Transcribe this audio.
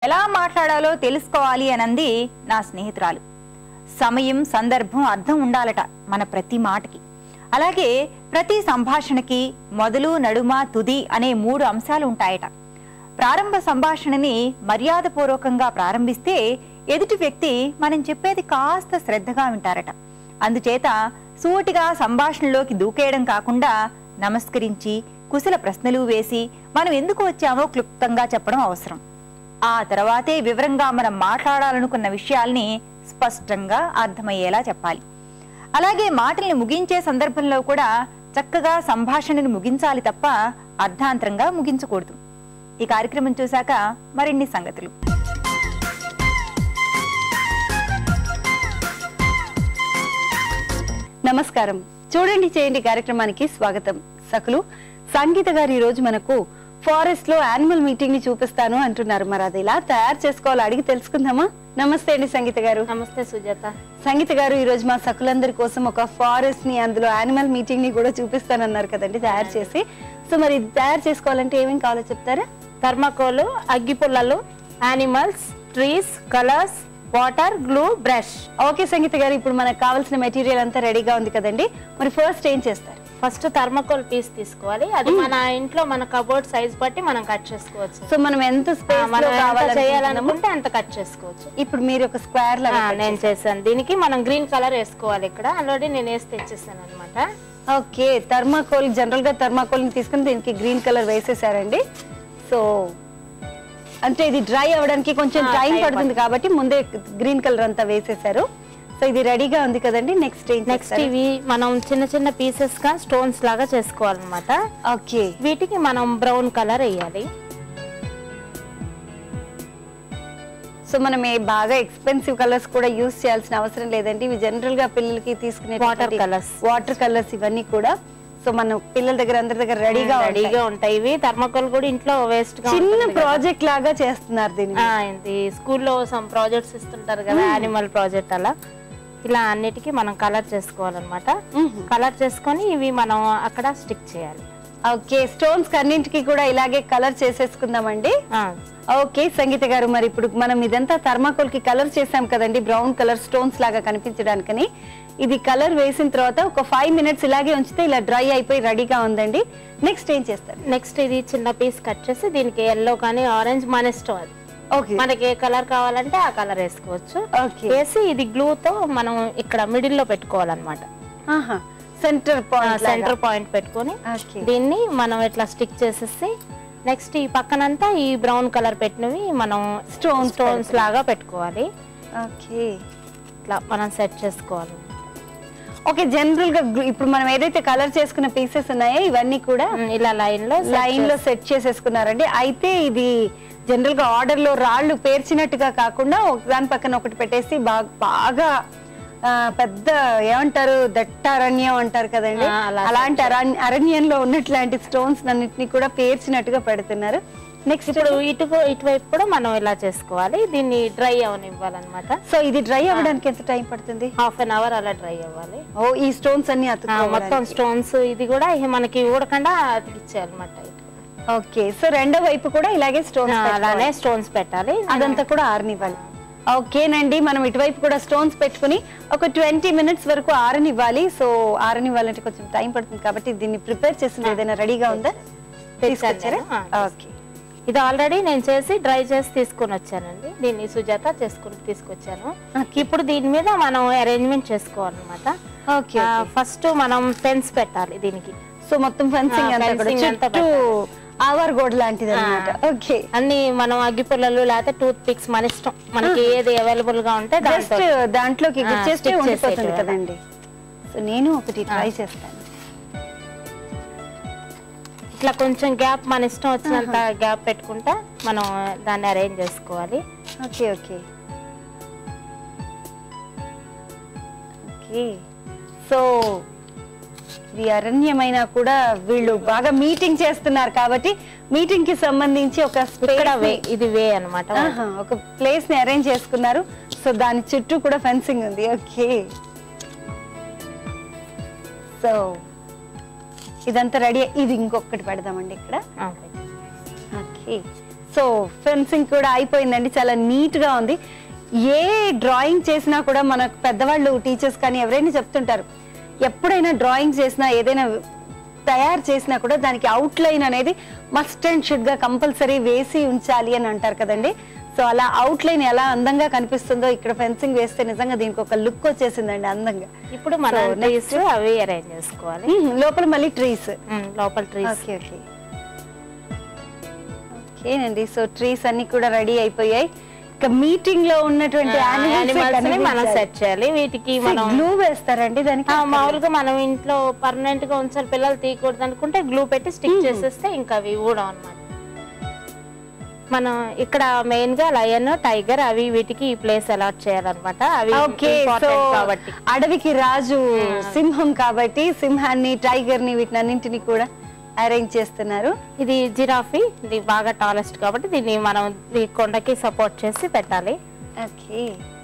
ఎలా మాట్లాడాలో తెలుసుకోవాలి అనంది నా స్నేహితురాలు సమయం సందర్భం అర్థం ఉండాలట మన ప్రతి మాటకి అలాగే ప్రతి సంభాషణకి మొదలు నడుమ తుది అనే మూడు అంశాలు ఉంటాయట ప్రారంభ సంభాషణని మర్యాదపూర్వకంగా ప్రారంభిస్తే ఎదుటి వ్యక్తి మనం చెప్పేది కాస్త శ్రద్ధగా వింటారట అందుచేత సూటిగా సంభాషణలోకి దూకేయడం కాకుండా నమస్కరించి కుశల ప్రశ్నలు వేసి మనం ఎందుకు వచ్చామో క్లుప్తంగా చెప్పడం అవసరం ఆ తర్వాతే వివరంగా మనం మాట్లాడాలనుకున్న విషయాల్ని స్పష్టంగా అర్థమయ్యేలా చెప్పాలి అలాగే మాటల్ని ముగించే సందర్భంలో కూడా చక్కగా సంభాషణని ముగించాలి తప్ప అర్ధాంతరంగా ముగించకూడదు ఈ కార్యక్రమం చూశాక మరిన్ని సంగతులు నమస్కారం చూడండి చేయండి కార్యక్రమానికి స్వాగతం సకులు సంగీత గారు ఈ రోజు మనకు ఫారెస్ట్ లో యానిమల్ మీటింగ్ ని చూపిస్తాను అంటున్నారు మరి అది ఎలా తయారు చేసుకోవాలో అడిగి తెలుసుకుందామా నమస్తే అండి సంగీత గారు నమస్తే సుజాత సంగీత గారు ఈ రోజు మా సకులందరి కోసం ఒక ఫారెస్ట్ ని అందులో యానిమల్ మీటింగ్ ని కూడా చూపిస్తానన్నారు కదండి తయారు చేసి సో మరి ఇది తయారు చేసుకోవాలంటే ఏమేమి కావాలో చెప్తారా థర్మాకోల్ అగ్గి పుల్లలు animals trees colours water glue brush okay Sangeetha గారు ఇప్పుడు మనకు కావాల్సిన మెటీరియల్ అంతా రెడీగా ఉంది కదండి మరి ఫస్ట్ ఏం చేస్తారు ఫస్ట్ థర్మాకోల్ పీస్ తీసుకోవాలి అది మన ఇంట్లో మన కబోర్డ్ సైజ్ బట్టి మనం కట్ చేసుకోవచ్చు సో మనం ఎంత ఆ, స్పేస్ మనం ఎంత కావాలనుకుంటున్నామో చేయాలనుకుంటే అంత కట్ చేసుకోవచ్చు ఇప్పుడు మీరు ఒక స్క్వేర్ ఆ, లాగా నేను చేశాను దీనికి మనం గ్రీన్ కలర్ వేసుకోవాలి ఇక్కడ ఆల్రెడీ నేను వేసి తెచ్చేసాను అనమాట ఓకే థర్మాకోల్ జనరల్ గా థర్మాకోల్ ని తీసుకుని దీనికి గ్రీన్ కలర్ వేసేసారండి సో అంటే ఇది డ్రై అవ్వడానికి కొంచెం ఆ, టైం time పడుతుంది కాబట్టి ముందే గ్రీన్ కలర్ అంతా వేసేసారు సో ఇది రెడీగా ఉంది కదండి నెక్స్ట్ ఏం నెక్స్ట్ ఇవి మనం చిన్న చిన్న పీసెస్ గా స్టోన్స్ లాగా చేసుకోవాలన్నమాట ఓకే వీటికి మనం బ్రౌన్ కలర్ వేయాలి సో మనం ఏ బాగా ఎక్స్పెన్సివ్ కలర్స్ కూడా యూస్ చేయాల్సిన అవసరం లేదండి ఇవి జనరల్ గా పిల్లలకి తీసుకునే Water colours. వాటర్ కలర్స్ ఇవన్నీ కూడా సో మన పిల్లల దగ్గర అందరి దగ్గర రెడీగా రెడీగా ఉంటాయి ఇవి థర్మాకోల్ కూడా ఇంట్లో వేస్ట్ గా చిన్న ఉంటుంది కదా. ప్రాజెక్ట్ లాగా చేస్తున్నారు దీన్ని ఆ, ఇది స్కూల్లో సమ్ ప్రాజెక్ట్స్ ఇస్తుంటారు కదా యానిమల్ ప్రాజెక్ట్ అలా ఇలా అన్నిటికీ మనం కలర్ చేసుకోవాలన్నమాట మ్మ్. కలర్ చేసుకొని ఇవి మనం అక్కడ స్టిక్ చేయాలి ఓకే స్టోన్స్ అన్నింటికి కూడా ఇలాగే కలర్ చేసేసుకుందామండి ఆ, ఓకే సంగీత గారు మరి ఇప్పుడు మనం ఇదంతా థర్మాకోల్ కి కలర్ చేసాం కదండి బ్రౌన్ కలర్ స్టోన్స్ లాగా కనిపించడానికని ఇది కలర్ వేసిన తర్వాత ఒక ఫైవ్ మినిట్స్ ఇలాగే ఉంచితే ఇలా డ్రై అయిపోయి రెడీగా ఉందండి నెక్స్ట్ ఏం చేస్తారు నెక్స్ట్ ఇది చిన్న పీస్ కట్ చేసి దీనికి ఎల్లో కానీ ఆరెంజ్ మన ఇష్టం అది ఓకే మనకి ఏ కలర్ కావాలంటే ఆ కలర్ వేసుకోవచ్చు ఓకే వేసి ఇది గ్లూతో మనం ఇక్కడ మిడిల్ లో పెట్టుకోవాలన్నమాట సెంటర్ పాయింట్ సెంటర్ పాయింట్ పెట్టుకొని ఓకే దీన్ని మనం ఇట్లా స్టిక్ చేసేసి నెక్స్ట్ ఈ పక్కనంతా ఈ బ్రౌన్ కలర్ పెట్టినవి మనం Stones స్టోన్స్ లాగా పెట్టుకోవాలి ఓకే ఇట్లా మనం సెట్ చేసుకోవాలి ఓకే జనరల్ గా గ్లూ- ఇప్పుడు మనం ఏదైతే కలర్ చేసుకున్న పీసెస్ ఉన్నాయో ఇవన్నీ కూడా ఉమ్, ఇలా లైన్ లో set లైన్ లో సెట్ చేసేసుకున్నారండి అయితే ఇది జనరల్ గా ఆర్డర్ లో రాళ్ళు పేర్చినట్టుగా కాకుండా ఒక దాని పక్కన ఒకటి పెట్టేసి బాగా బాగా ఆ, పెద్ద ఏమంటారు దట్ట అరణ్యం అంటారు కదండి ఆ, అలా అలాంటి అరణ్- అరణ్యంలో ఉన్నట్లాంటి స్టోన్స్ అన్నిటిని కూడా పేర్చినట్టుగా పెడుతున్నారు నెక్స్ట్ ఇప్పుడు ఇటు ఇటువైపు కూడా మనం ఇలా చేసుకోవాలి దీన్ని డ్రై అవనివ్వాలన్నమాట సో ఇది డ్రై అవ్వడానికి ఎంత టైం పడుతుంది హాఫ్ అన్ అవర్ అలా డ్రై అవ్వాలి ఓ ఈ స్టోన్స్ అన్ని ఆ, అతుక్కోవాలి మొత్తం స్టోన్స్ ఇది కూడా ఇక మనకి ఊడకుండా అతికిచ్చేయాలన్నమాట ఓకే సో రెండో వైపు కూడా ఇలాగే స్టోన్స్ అలానే స్టోన్స్ పెట్టాలి అదంతా కూడా ఆరనివ్వాలి ఓకేనండి మనం ఇటువైపు కూడా స్టోన్స్ పెట్టుకుని ఒక ట్వంటీ మినిట్స్ వరకు ఆరనివ్వాలి సో ఆరనివ్వాలంటే కొంచెం టైం పడుతుంది కాబట్టి దీన్ని ప్రిపేర్ చేసిన ఏదైనా రెడీగా ఉందా తీసుకొచ్చారా తెచ్చాను. ఆ, ఓకే ఇది ఆల్రెడీ నేను చేసి డ్రై చేసి తీసుకొని వచ్చానండి దీన్ని సుజాత చేసుకుని తీసుకొచ్చాను ఇప్పుడు దీని మీద మనం అరేంజ్మెంట్ చేసుకోవాలన్నమాట ఓకే ఫస్ట్ మనం పెన్స్ పెట్టాలి దీనికి సో మొత్తం ఫెన్సింగ్ ఆ, అంతా కూడా fencing అంతా చుట్టూ ఆవార్ గోడ లాంటిది అనమాట ఓకే అన్ని మనం అగ్గి పుల్లలు లేకపోతే టూత్ పిక్స్ మన ఇష్టం మనకి ఏది అవైలబుల్ గా ఉంటే జస్ట్ దాంతో దాంట్లోకి ఆ, గుచ్చేస్తే stick ఉండిపోతుంది చేసేయటం. కదండి సో నేను ఒకటి ట్రై చేస్తాను ఇట్లా కొంచెం గ్యాప్ మన ఇష్టం వచ్చినంత గ్యాప్ పెట్టుకుంటా మనం దాన్ని అరేంజ్ చేసుకోవాలి ఓకే ఓకే ఓకే సో ఇది అరణ్యమైన కూడా వీళ్ళు బాగా మీటింగ్ చేస్తున్నారు కాబట్టి మీటింగ్ కి సంబంధించి ఒక ఇక్కడ space వే ని- ఇది వే అనమాట ఆహా, ఒక ప్లేస్ ని అరేంజ్ చేసుకున్నారు సో దాని చుట్టూ కూడా ఫెన్సింగ్ ఉంది ఓకే సో ఇదంతా రెడీ ఇది ఇంకొకటి పెడదామండి ఇక్కడ ఓకే సో ఫెన్సింగ్ కూడా అయిపోయిందండి చాలా నీట్ గా ఉంది ఏ డ్రాయింగ్ చేసినా కూడా మన పెద్దవాళ్ళు టీచర్స్ కానీ ఎవరైనా చెప్తుంటారు ఎప్పుడైనా డ్రాయింగ్ చేసినా ఏదైనా తయారు చేసినా కూడా దానికి అవుట్ లైన్ అనేది మస్ట్ అండ్ షుడ్ గా కంపల్సరీ వేసి ఉంచాలి అని అంటారు కదండి సో అలా అవుట్ లైన్ ఎలా అందంగా కనిపిస్తుందో ఇక్కడ ఫెన్సింగ్ వేస్తే నిజంగా దీనికి ఒక లుక్ వచ్చేసిందండి అందంగా ఇప్పుడు మనం So, next- ట్రీస్ అవి అరేంజ్ చేసుకోవాలి మ్మ్, లోపల మళ్ళీ ట్రీస్ ఉమ్, లోపల ట్రీస్ ఓకే ఓకే ఓకేనండి సో ట్రీస్ అన్ని కూడా రెడీ అయిపోయాయి ఇక మీటింగ్ లో ఉన్నటువంటి యానిమల్స్ ని మనం సెట్ చేయాలి వీటికి మనం గ్లూ వేస్తారండి దానికి ఆ, మామూలుగా మనం ఇంట్లో పర్మనెంట్ గా ఉంచాలి పిల్లలు తీయకూడదు అనుకుంటే గ్లూ పెట్టి స్టిక్ చేసేస్తే ఇంకా అవి ఊడం అన్నమాట మనం ఇక్కడ మెయిన్ గా లయన్ టైగర్ అవి వీటికి ఈ ప్లేస్ అలాట్ చేయాలన్నమాట అవి ఓకే సో important కాబట్టి అడవికి రాజు సింహం కాబట్టి సింహాన్ని టైగర్ ని వీటిని అన్నింటిని కూడా అరేంజ్ చేస్తున్నారు ఇది జిరాఫీ ఇది బాగా టాలెస్ట్ కాబట్టి దీన్ని మనం ఈ కొండకి సపోర్ట్ చేసి పెట్టాలి ఓకే